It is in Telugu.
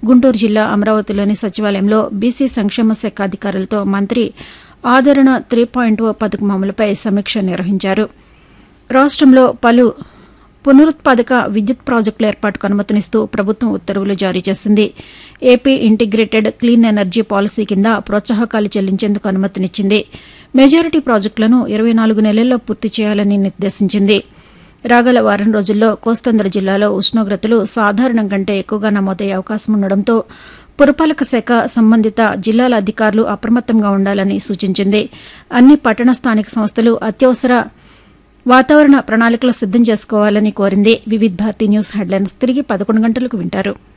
గుంటూరు జిల్లా అమరావతిలోని సచివాలయంలో బీసీ సంక్షేమ శాఖ అధికారులతో మంత్రి ఆదరణ త్రీ పాయింట్ ఓ పథకం అమలుపై సమీక్ష నిర్వహించారు రాష్ట్రంలో పలు పునరుత్పాదక విద్యుత్ ప్రాజెక్టుల ఏర్పాటుకు అనుమతినిస్తూ ప్రభుత్వం ఉత్తర్వులు జారీ చేసింది AP integrated clean energy policy కింద ప్రోత్సాహకాలు చెల్లించేందుకు అనుమతినిచ్చింది మెజారిటీ ప్రాజెక్టులను ఇరవై నాలుగు నెలల్లో పూర్తి చేయాలని నిర్దేశించింది రాగల వారం రోజుల్లో కోస్తాంధ్ర జిల్లాలో ఉష్ణోగ్రతలు సాధారణం కంటే ఎక్కువగా నమోదయ్యే అవకాశం ఉండడంతో పురపాలక శాఖ సంబంధిత జిల్లాల అధికారులు అప్రమత్తంగా ఉండాలని సూచించింది అన్ని పట్టణ స్థానిక సంస్థలు అత్యవసర వాతావరణ ప్రణాళికలు సిద్దం చేసుకోవాలని కోరింది వివిధ్ భారతి న్యూస్ హెడ్లైన్స్ తిరిగి పదకొండు గంటలకు వింటారు